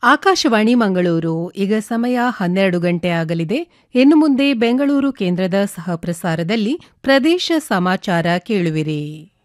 ಆಕಾಶವಾಣಿ ಮಂಗಳೂರು ಈಗ ಸಮಯ ಹನ್ನೆರಡು ಗಂಟೆ ಆಗಲಿದೆ ಇನ್ನು ಮುಂದೆ ಬೆಂಗಳೂರು ಕೇಂದ್ರದ ಸಹ ಪ್ರಸಾರದಲ್ಲಿ ಪ್ರದೇಶ ಸಮಾಚಾರ ಕೇಳುವಿರಿ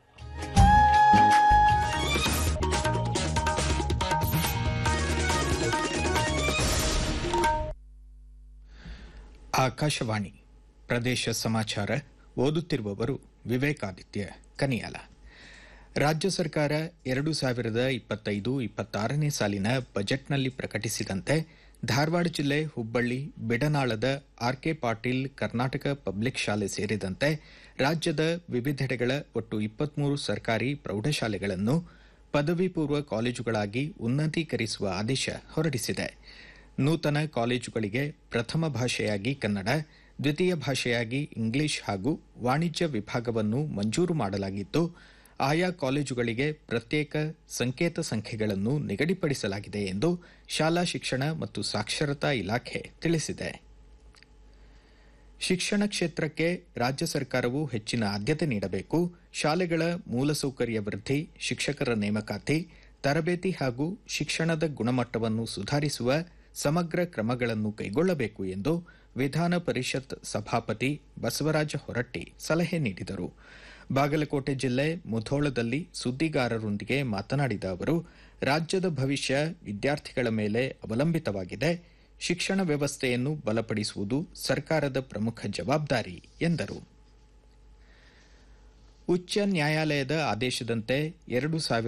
ಆಕಾಶವಾಣಿ ಪ್ರದೇಶ ಸಮಾಚಾರ ಓದುತ್ತಿರುವವರು ವಿವೇಕಾದಿತ್ಯ ಕನಿಯಾಲ ರಾಜ್ಯ ಸರ್ಕಾರ ಎರಡು ಸಾವಿರದ ಇಪ್ಪತ್ತೈದು ಇಪ್ಪತ್ತಾರನೇ ಸಾಲಿನ ಬಜೆಟ್ನಲ್ಲಿ ಪ್ರಕಟಿಸಿದಂತೆ ಧಾರವಾಡ ಜಿಲ್ಲೆ ಹುಬ್ಬಳ್ಳಿ ಬಿಡನಾಳದ ಆರ್ಕೆ ಪಾಟೀಲ್ ಕರ್ನಾಟಕ ಪಬ್ಲಿಕ್ ಶಾಲೆ ಸೇರಿದಂತೆ ರಾಜ್ಯದ ವಿವಿಧೆಡೆಗಳ ಒಟ್ಟು ಇಪ್ಪತ್ಮೂರು ಸರ್ಕಾರಿ ಪ್ರೌಢಶಾಲೆಗಳನ್ನು ಪದವಿ ಪೂರ್ವ ಕಾಲೇಜುಗಳಾಗಿ ಉನ್ನತೀಕರಿಸುವ ಆದೇಶ ಹೊರಡಿಸಿದೆ ನೂತನ ಕಾಲೇಜುಗಳಿಗೆ ಪ್ರಥಮ ಭಾಷೆಯಾಗಿ ಕನ್ನಡ ದ್ವಿತೀಯ ಭಾಷೆಯಾಗಿ ಇಂಗ್ಲಿಷ್ ಹಾಗೂ ವಾಣಿಜ್ಯ ವಿಭಾಗವನ್ನು ಮಂಜೂರು ಮಾಡಲಾಗಿದ್ದು ಆಯಾ ಕಾಲೇಜುಗಳಿಗೆ ಪ್ರತ್ಯೇಕ ಸಂಕೇತ ಸಂಖ್ಯೆಗಳನ್ನು ನಿಗದಿಪಡಿಸಲಾಗಿದೆ ಎಂದು ಶಾಲಾ ಶಿಕ್ಷಣ ಮತ್ತು ಸಾಕ್ಷರತಾ ಇಲಾಖೆ ತಿಳಿಸಿದೆ ಶಿಕ್ಷಣ ಕ್ಷೇತ್ರಕ್ಕೆ ರಾಜ್ಯ ಸರ್ಕಾರವು ಹೆಚ್ಚಿನ ಆದ್ಯತೆ ನೀಡಬೇಕು ಶಾಲೆಗಳ ಮೂಲಸೌಕರ್ಯ ವೃದ್ಧಿ ಶಿಕ್ಷಕರ ನೇಮಕಾತಿ ತರಬೇತಿ ಹಾಗೂ ಶಿಕ್ಷಣದ ಗುಣಮಟ್ಟವನ್ನು ಸುಧಾರಿಸುವ ಸಮಗ್ರ ಕ್ರಮಗಳನ್ನು ಕೈಗೊಳ್ಳಬೇಕು ಎಂದು ವಿಧಾನ ಪರಿಷತ್ ಸಭಾಪತಿ ಬಸವರಾಜ ಹೊರಟ್ಟಿ ಸಲಹೆ ನೀಡಿದರು ಬಾಗಲಕೋಟೆ ಜಿಲ್ಲೆ ಮುಧೋಳದಲ್ಲಿ ಸುದ್ದಿಗಾರರೊಂದಿಗೆ ಮಾತನಾಡಿದ ಅವರು ರಾಜ್ಯದ ಭವಿಷ್ಯ ವಿದ್ಯಾರ್ಥಿಗಳ ಮೇಲೆ ಅವಲಂಬಿತವಾಗಿದೆ ಶಿಕ್ಷಣ ವ್ಯವಸ್ಥೆಯನ್ನು ಬಲಪಡಿಸುವುದು ಸರ್ಕಾರದ ಪ್ರಮುಖ ಜವಾಬ್ದಾರಿ ಎಂದರು ಉಚ್ಚ ನ್ಯಾಯಾಲಯದ ಆದೇಶದಂತೆ ಎರಡು ಸಾವಿರ